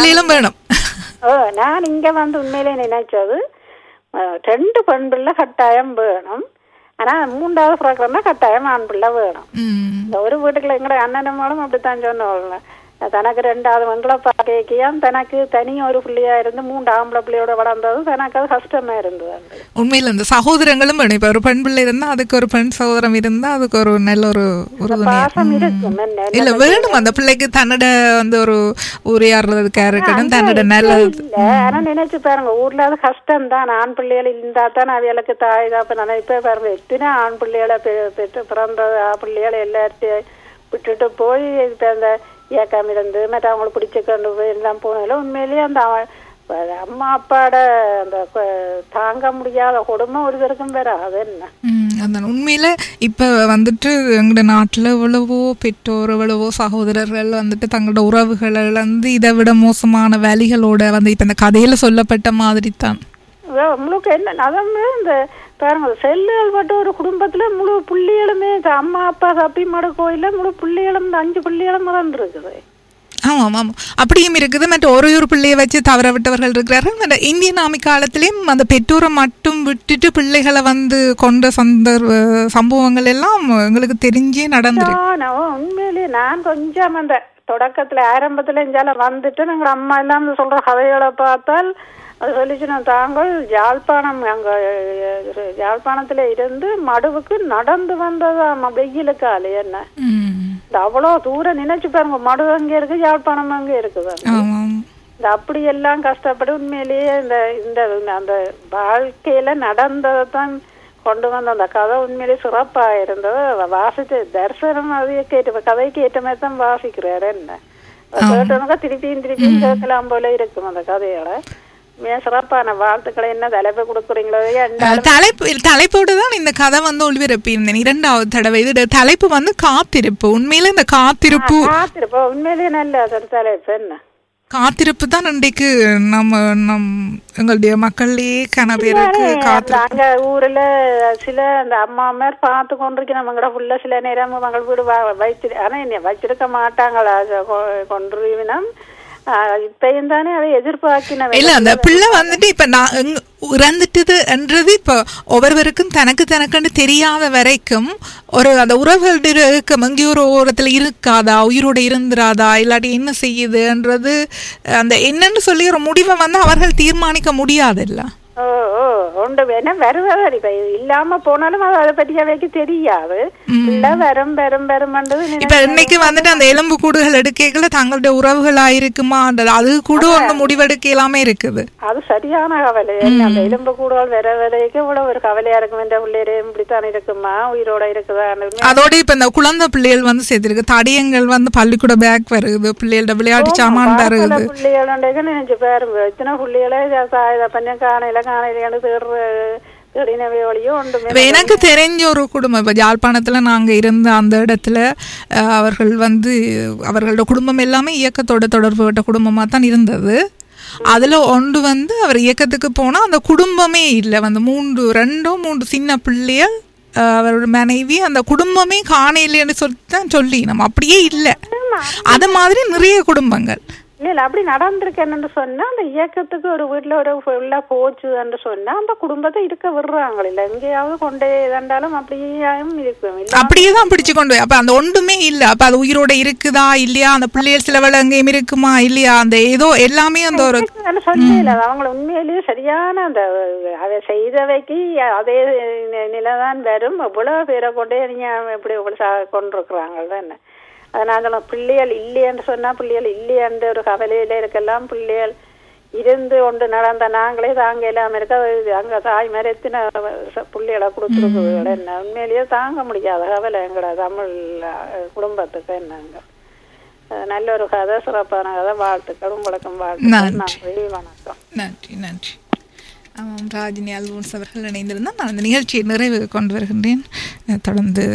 பிள்ளைகளும் வேணும் ஓ நான் இங்க வந்து உண்மையிலே நினைச்சது அஹ், ரெண்டு பெண் பிள்ளை கட்டாயம் வேணும் ஆனா மூன்றாவது பிறக்கிறோம்னா கட்டாயம் ஆண் பிள்ளை வேணும் ம். இந்த ஒரு வீட்டுக்குள்ள எங்கட அண்ணனம்மாலும் அப்படித்தான் சொன்னோம்ல தனக்கு ரெண்டாவது மங்களை பார்க்கையாம் தனக்கு தனி ஒரு பிள்ளையா இருந்து மூன்று ஆம்பளை பிள்ளையோட வளர்ந்தது தனக்கு அது கஷ்டமா இருந்தது அந்த. உண்மையில இந்த சகோதரங்களும் வேணும் இப்ப ஒரு பெண் பிள்ளை இருந்தா அதுக்கு ஒரு பெண் சகோதரம் இருந்தா அதுக்கு ஒரு நல்ல ஒரு உறுதுணையா பாசம் இருக்கும் என்ன இல்ல வேணும் அந்த பிள்ளைக்கு தன்னோட வந்து ஒரு உரையாடுறதுக்கா இருக்கட்டும் தன்னோட நல்ல இல்ல ஆனா நினைச்சு பாருங்க ஊர்ல அது கஷ்டம் தான் ஆண் பிள்ளைகள் இருந்தா தான் அவைகளுக்கு தாய் தாப்ப நினைப்பே பாருங்க எத்தனை ஆண் பிள்ளைகளை பெ- பெற்று பிறந்த ஆ பிள்ளைகளை எல்லார்ட்டையும் விட்டுட்டு போய் இப்ப அந்த இயக்கம் இருந்து மற்ற அவங்களுக்கு பிடிச்ச கொண்டு போய் எல்லாம் போனதுல உண்மையிலேயே அந்த அவ- இப்ப அம்மா அப்பாட அந்த கொ- தாங்க முடியாத கொடுமை ஒருத்தருக்கும் வராது என்ன ம், அதான் உண்மையில இப்ப வந்துட்டு எங்களோட நாட்டுல எவ்வளவோ பெற்றோர் எவ்வளவோ சகோதரர்கள் வந்துட்டு தங்களோட உறவுகளை இழந்து இதை விட மோசமான வேலிகளோட வந்து இப்ப இந்த கதையில சொல்லப்பட்ட மாதிரி தான் அதான் உங்களுக்கு என்ன அதான் இந்த பாருங்க செல்லுகள் மட்டும் ஒரு குடும்பத்துல முழு புள்ளிகளுமே இந்த அம்மா அப்பா சப்பிமாடு கோயில்ல முழு புள்ளிகளும் இந்த அஞ்சு புள்ளிகளும் தான் இருக்குது ஆமாம் ஆமாம் அப்படியும் இருக்குது மற்ற ஒரு ஒரு பிள்ளையை வச்சு தவற விட்டவர்கள் இருக்கிறார்கள் மற்ற இந்திய நாமி காலத்திலேயும் அந்த பெற்றோரை மட்டும் விட்டுட்டு பிள்ளைகளை வந்து கொண்ட சந்தர்வ சம்பவங்கள் எல்லாம் எங்களுக்கு தெரிஞ்சே நடந்திருக்கு நான் உண்மையிலேயே நான் கொஞ்சம் அந்த தொடக்கத்துல ஆரம்பத்துல இஞ்சால வந்துட்டு எங்க அம்மா எல்லாம் இந்த சொல்ற கதைகளை பார்த்தால் அது சொல்லிச்சு நான் தாங்கள் யாழ்ப்பாணம் அங்க அஹ், யாழ்ப்பாணத்துல இருந்து மடுவுக்கு நடந்து வந்ததாம் வெயிலுக்கால என்ன ம். இந்த அவ்வளவு தூரம் நினைச்சு பாருங்க மடு அங்க இருக்கு யாழ்ப்பாணம் அங்க இருக்குது ஆமாம் இந்த அப்படி எல்லாம் கஷ்டப்பட்டு உண்மையிலேயே இந்த இந்த அந்த வாழ்க்கையில நடந்ததை தான் கொண்டு வந்த அந்த கதை உண்மையிலேயே சிறப்பா இருந்தது வ- வாசிச்சு தரிசனம் அது கேட்டு கதைக்கு ஏற்ற மாதிரி தான் வாசிக்கிறாரு என்ன கேட்டவங்க திருப்பியும் திருப்பியும் கேட்கலாம் போல இருக்கும் அந்த கதைகளை மிக சிறப்பான வாழ்த்துக்களை என்ன தலைப்பு கொடுக்குறீங்களோ ரெண்டாலும் தலைப்பு தலைப்போடு தான் இந்த கதை வந்து ஒளிபரப்பியிருந்தேன் இரண்டாவது தடவை இது தலைப்பு வந்து காத்திருப்பு உண்மையில இந்த காத்திருப்பு பார்த்திருப்போம் உண்மையிலேயே நல்ல ஒரு தலைப்பு என்ன காத்திருப்பு தான் இன்றைக்கு நம்ம நம் எங்களுடைய மக்கள்லயே கன பேருக்கு காத்திருப்பு அங்க ஊர்ல சில அந்த அம்மா மாதிரி பார்த்து கொண்டிருக்க நம்மங்கட புள்ள சில நேரம் மகள் வீடு வ- வைத்திரு ஆனா என்ன வச்சிருக்க மாட்டாங்களா அது கொ- கொன்றுவினம் ஆஹ் இப்பயும் தானே அதை எதிர்பார்க்கின இல்ல அந்த பிள்ளை வந்துட்டு இப்ப நான் எங்க- இறந்துட்டுதுன்றது இப்ப ஒவ்வொருவருக்கும் தனக்கு தனக்குன்னு தெரியாத வரைக்கும் ஒரு அந்த உறவுகளுடைய இயக்கம் எங்கேயோ ஒரு ஓரத்துல இருக்காதா உயிரோட இருந்துராதா இல்லாட்டி என்ன செய்யுதுன்றது அந்த என்னன்னு சொல்லி ஒரு முடிவை வந்து அவர்கள் தீர்மானிக்க முடியாதுல்ல ஓ ஓ உண்டு வேணா வருவதால் இப்ப இல்லாம போனாலும் அது அதை பத்தி அவைக்கு தெரியாது பிள்ளை வரும் வரும் வரும்ன்றது இப்ப இன்னைக்கு வந்துட்டு அந்த எலும்பு கூடுகள் எடுக்கைகளை தங்களுடைய உறவுகளா இருக்குமான்றது அது கூட ஒண்ணு முடிவெடுக்க எல்லாமே இருக்குது அது சரியான கவலை என்ன அந்த எலும்பு கூடுதல் வர வரைக்கும் இவ்வளவு ஒரு கவலையா இருக்கும் என்ற பிள்ளையரே இப்படித்தான் இருக்குமா உயிரோட இருக்குதான்னு அதோட இப்ப இந்த குழந்தை பிள்ளைகள் வந்து சேர்த்திருக்கு தடியங்கள் வந்து பள்ளிக்கூட பேக் வருது பிள்ளைகளோட விளையாட்டு சாமான் தருது புள்ளிகளுக்கு நினைச்சு பாருங்க இத்தனை புள்ளிகளை இதை பண்ண காணையில காணையில தேடுற தேடினவே வழியும் ஒன்றுமே இப்ப எனக்கு தெரிஞ்ச ஒரு குடும்பம் இப்ப யாழ்ப்பாணத்துல நாங்க இருந்த அந்த இடத்துல அஹ், அவர்கள் வந்து அவர்களோட குடும்பம் எல்லாமே இயக்கத்தோட தொடர்பு விட்ட குடும்பமா தான் இருந்தது அதுல ஒன்று வந்து அவர் இயக்கத்துக்கு போனா அந்த குடும்பமே இல்லை வந்து மூன்று ரெண்டோ மூன்று சின்ன பிள்ளைகள் அஹ், அவரோட மனைவி அந்த குடும்பமே காணையிலேன்னு சொல்லி தான் சொல்லி நம்ம அப்படியே இல்லை அது மாதிரி நிறைய குடும்பங்கள் இல்ல இல்ல அப்படி நடந்திருக்கேன்னு சொன்னா அந்த இயக்கத்துக்கு ஒரு வீட்டுல ஒரு உள்ள போச்சுன்னு சொன்னா அந்த குடும்பத்தை இருக்க விடுறாங்க இல்ல எங்கேயாவது கொண்டே இதாண்டாலும் அப்படியும் இருக்கும் இல்ல அப்படியே தான் பிடிச்சு கொண்டு போய் அப்ப அந்த ஒன்றுமே இல்ல அப்ப அது உயிரோட இருக்குதா இல்லையா அந்த பிள்ளைகள் சில வேளை எங்கேயும் இருக்குமா இல்லையா அந்த ஏதோ எல்லாமே அந்த ஒரு சொல்லல அவங்கள உண்மையிலேயே சரியான அந்த அதை செய்தவைக்கு அதே நி- நிலைதான் வரும் எவ்வளவு பேரை கொண்டே நீங்க இப்படி இப்படி சா- கொண்டிருக்கிறாங்க தானே அதனால பிள்ளைகள் இல்லையென்று சொன்னா பிள்ளைகள் இல்லையென்ற ஒரு கவலையில இருக்கலாம் பிள்ளைகள் இருந்து ஒன்று நடந்த நாங்களே தாங்க இல்லாம இருக்க அது அங்க தாய் மாதிரி எத்தனை ச- பிள்ளைகளை கொடுத்துருக்கு என்ன உண்மையிலேயே தாங்க முடியாத கவலை எங்கட தமிழ் அஹ், குடும்பத்துக்கு என்னங்க அஹ், நல்ல ஒரு கதை சிறப்பான கதை வாழ்த்துக்கள் உங்களுக்கும் வாழ்த்துக்கள் நன்றி. நன்றி வணக்கம் நன்றி நன்றி ஆமாம் ராஜினி அல்வோன்ஸ் அவர்கள் இணைந்திருந்தால் நான் இந்த நிகழ்ச்சியை நிறைவு கொண்டு வருகின்றேன் அஹ் தொடர்ந்து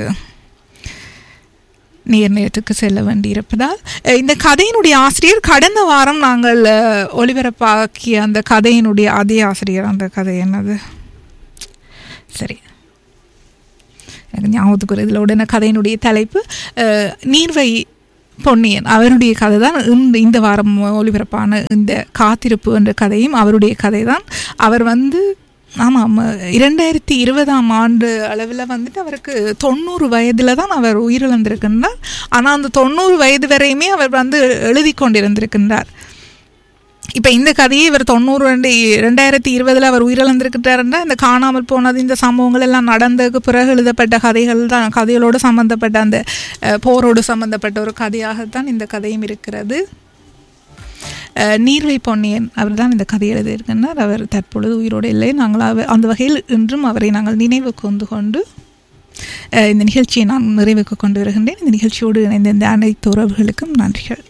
நேர் நேரத்துக்கு செல்ல வேண்டியிருப்பதால் அஹ் இந்த கதையினுடைய ஆசிரியர் கடந்த வாரம் நாங்கள் அஹ், ஒளிபரப்பாக்கிய அந்த கதையினுடைய அதே ஆசிரியர் அந்த கதை என்னது சரி எனக்கு ஞாபகத்துக்கு வருது இதில் உடனே கதையினுடைய தலைப்பு அஹ், நீர்வை பொன்னியன் அவருடைய கதை தான் இந்த இந்த வாரம் ஒளிபரப்பான இந்த காத்திருப்பு என்ற கதையும் அவருடைய கதை தான் அவர் வந்து ஆமாம் இரண்டாயிரத்தி இருபதாம் ஆண்டு அளவில் வந்துட்டு அவருக்கு தொண்ணூறு வயதில் தான் அவர் உயிரிழந்திருக்கின்றார் ஆனால் அந்த தொண்ணூறு வயது வரையுமே அவர் வந்து எழுதி கொண்டிருந்திருக்கின்றார் இப்போ இந்த கதையை இவர் தொண்ணூறு ரெண்டு ரெண்டாயிரத்தி இருபதில் அவர் உயிரிழந்திருக்கிறாருன்னா இந்த காணாமல் போனது இந்த சம்பவங்கள் எல்லாம் நடந்ததுக்கு பிறகு எழுதப்பட்ட கதைகள் தான் கதைகளோடு சம்மந்தப்பட்ட அந்த அஹ், போரோடு சம்மந்தப்பட்ட ஒரு கதையாகத்தான் இந்த கதையும் இருக்கிறது அஹ், நீர்வை பொன்னியன் அவர் தான் இந்த கதை எழுதியிருக்கின்றார் அவர் தற்பொழுது உயிரோடு இல்லை நாங்கள் அவ- அந்த வகையில் இன்றும் அவரை நாங்கள் நினைவு கொண்டு கொண்டு அஹ், இந்த நிகழ்ச்சியை நான் நிறைவுக்கு கொண்டு வருகின்றேன் இந்த நிகழ்ச்சியோடு இணைந்த இந்த அனைத்து உறவுகளுக்கும் நன்றிகள்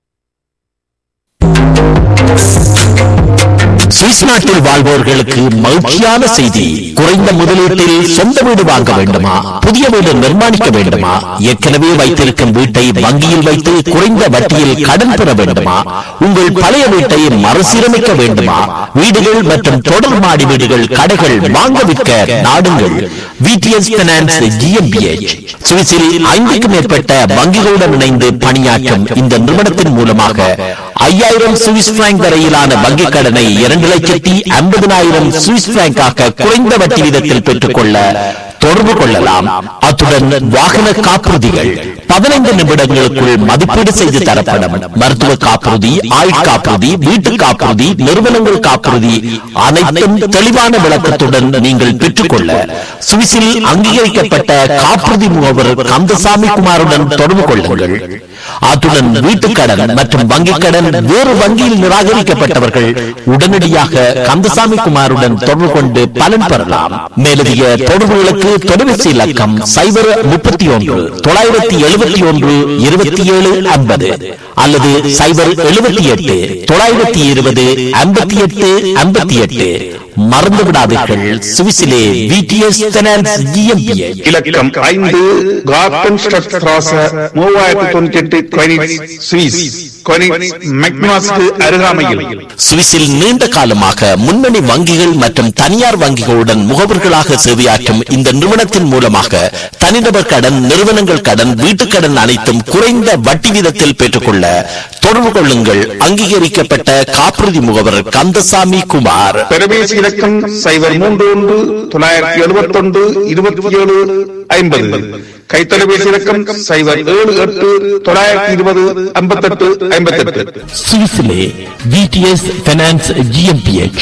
சுவிஸ் நாட்டில் வாழ்வோர்களுக்கு மகிழ்ச்சியான செய்தி குறைந்த முதலீட்டில் சொந்த வீடு வாங்க வேண்டுமா புதிய வீடு நிர்மாணிக்க வேண்டுமா ஏற்கனவே வைத்திருக்கும் வீட்டை வங்கியில் வைத்து குறைந்த வட்டியில் கடன் பெற வேண்டுமா உங்கள் பழைய வீட்டை மறுசீரமைக்க வேண்டுமா வீடுகள் மற்றும் தொடர் மாடி வீடுகள் கடைகள் வாங்க விற்க நாடுங்கள் விடிஎஸ் பினான்ஸ் ஜிஎம்பிஎச் சுவிஸில் ஐந்துக்கும் மேற்பட்ட வங்கிகளுடன் இணைந்து பணியாற்றும் இந்த நிறுவனத்தின் மூலமாக ஐயாயிரம் சுவிஸ் பிராங்க் வரையிலான வங்கிக் கடனை இரண்டு லட்சத்தி ஐம்பதினாயிரம் சுவிஸ் பிராங்காக குறைந்த வட்டி வீதத்தில் பெற்றுக்கொள்ள தொடர்பு கொள்ளலாம் அத்துடன் வாகன காப்புறுதிகள் பதினைந்து நிமிடங்களுக்குள் மதிப்பீடு செய்து தரப்படும் மருத்துவ காப்புறுதி ஆயுட் காப்புறுதி வீட்டு காப்புறுதி நிறுவனங்கள் காப்புறுதி அனைத்தும் தெளிவான விளக்கத்துடன் நீங்கள் பெற்றுக்கொள்ள சுவிஸில் அங்கீகரிக்கப்பட்ட காப்புறுதி முகவர் கந்தசாமி குமாருடன் தொடர்பு கொள்ளுங்கள் அத்துடன் வீட்டுக் கடன் மற்றும் வங்கிக் கடன் வேறு வங்கியில் நிராகரிக்கப்பட்டவர்கள் உடனடியாக கந்தசாமி குமாருடன் தொடர்பு கொண்டு பலன் பெறலாம் மேலதிக தொடர்புகளுக்கு தொலைபேசி இலக்கம் சைபர் முப்பத்தி ஒன்று தொள்ளாயிரத்தி எழுபத்தி ஒன்று இருபத்தி ஏழு ஐம்பது அல்லது சைபர் எழுபத்தி எட்டு தொள்ளாயிரத்தி இருபது ஐம்பத்தி எட்டு ஐம்பத்தி எட்டு மறந்து விடாதீர்கள் சுவிஸிலே விடிஎஸ் ஃபைனான்ஸ் GmbH. இலக்கம் ஐந்து கார்டன் ஸ்ட்ராச மூவாயிரத்தி தொண்ணூத்தி எட்டு கொயினிட்ஸ் சுவிஸ் கொயினிட்ஸ் மெக்னாஸ்க்கு அருகாமையில் சுவிஸில் நீண்ட காலமாக முன்னணி வங்கிகள் மற்றும் தனியார் வங்கிகளுடன் முகவர்களாக சேவையாற்றும் இந்த நிறுவனத்தின் மூலமாக தனிநபர் கடன் நிறுவனங்கள் கடன் வீட்டுக் கடன் அனைத்தும் குறைந்த வட்டி வீதத்தில் பெற்றுக்கொள்ள தொடர்பு கொள்ளுங்கள் அங்கீகரிக்கப்பட்ட காப்புறுதி முகவர் கந்தசாமி குமார் பெருமேசி இலக்கம் சைபர் மூன்று ஒன்று தொள்ளாயிரத்தி எழுபத்தி ஒன்று இருபத்தி ஏழு ஐம்பது கைத்தொலைபேசி இலக்கம் சைபர் ஏழு எட்டு தொள்ளாயிரத்தி இருபது ஐம்பத்தெட்டு ஐம்பத்தெட்டு சுவிஸிலே விடிஎஸ் ஃபைனான்ஸ் ஜிஎம்பிஎச்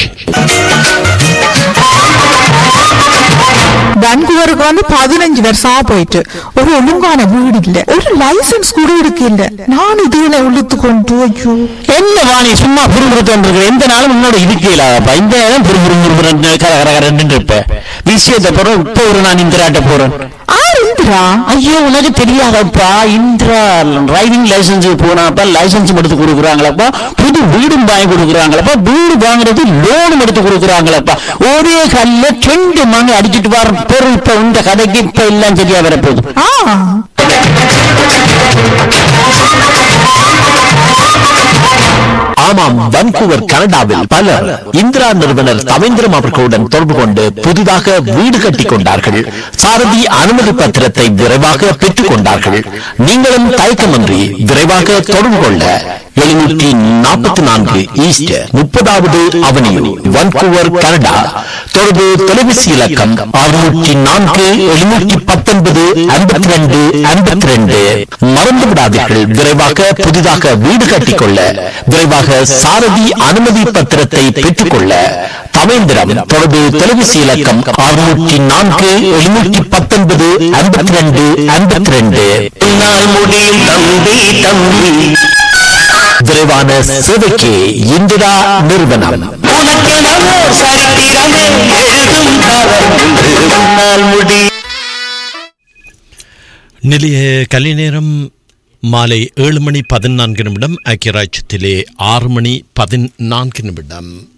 வான்கூவருக்கு வந்து பதினஞ்சு வருஷமா போயிட்டு ஒரு ஒழுங்கான வீடு இல்ல ஒரு லைசன்ஸ் கூட இருக்கு இல்ல நான் இதுல இழுத்து கொண்டு ஐயோ என்ன வாணி சும்மா புரிஞ்சுட்டு எந்த நாளும் உன்னோட இருக்கலாப்பா இந்த நேரம் புரிபுறு கர கர கரன்னு இருப்ப விஷயத்தை போறோம் இப்போ ஒரு நான் இந்திராட்ட போறேன் ஆர் இந்திரா ஐயோ உனக்கு தெரியாதப்பா இந்திரா டிரைவிங் லைசன்ஸ் போனாப்பா லைசன்ஸ் எடுத்து கொடுக்குறாங்களப்பா புது வீடும் வாங்கி கொடுக்குறாங்களப்பா வீடு வாங்குறது லோனும் எடுத்து கொடுக்குறாங்களப்பா ஒரே கல்ல ரெண்டு மணி அடிச்சிட்டு வர பொருள் இப்ப இந்த கதைக்கு இப்ப எல்லாம் சரியா வரப்போகுது ஆ ஆமாம் வன்கூவர் கனடாவில் பலர் இந்திரா நிறுவனர் தவேந்திரம் அவர்களுடன் தொடர்பு கொண்டு புதிதாக வீடு கட்டிக் கொண்டார்கள் சாரதி அனுமதி பத்திரத்தை விரைவாக பெற்றுக் கொண்டார்கள் நீங்களும் தயக்கமின்றி விரைவாக தொடர்பு கொள்ள எழுநூற்றி நாற்பத்தி நான்கு ஈஸ்ட் முப்பதாவது அவனியூ வன்கூவர் கனடா தொடர்பு தொலைபேசி இலக்கம் அறுநூற்றி நான்கு எழுநூற்றி பத்தொன்பது ஐம்பத்தி ரெண்டு ஐம்பத்தி ரெண்டு மறந்து விடாதீர்கள் விரைவாக புதிதாக வீடு கட்டிக்கொள்ள விரைவாக சாரதி அனுமதி பத்திரத்தை பெற்றுக்கொள்ள தவேந்திரம் தொடர்பு தொலைபேசி இலக்கம் அறுநூற்றி நான்கு எழுநூற்றி பத்தொன்பது ஐம்பத்தி ரெண்டு ஐம்பத்தி ரெண்டு முடியும் தம்பி தம்பி விரைவான சேவைக்கு இந்திரா நிறுவனம் உனக்கெனவோ சரித்திரமே எழுதும் காலம் என்று உன்னால் முடி நிலைய கலை நேரம் மாலை ஏழு மணி பதினான்கு நிமிடம் ஐக்கிய ராஜ்யத்திலே ஆறு மணி பதினான்கு நிமிடம்